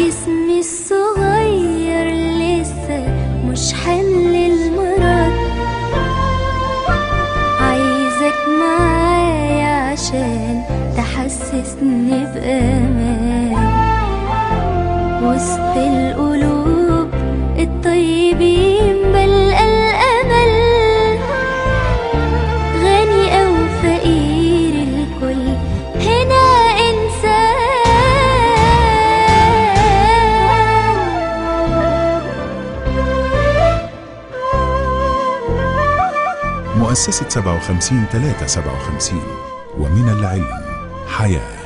جسمي الصغير لسه مش حمل المرض عايزك معايا عشان تحسسني بأمان وسط القلوب الطيبين بلقى الأمل غني أو فقير الكل هنا إنسان مؤسسة 57 357 ومن العلم حياه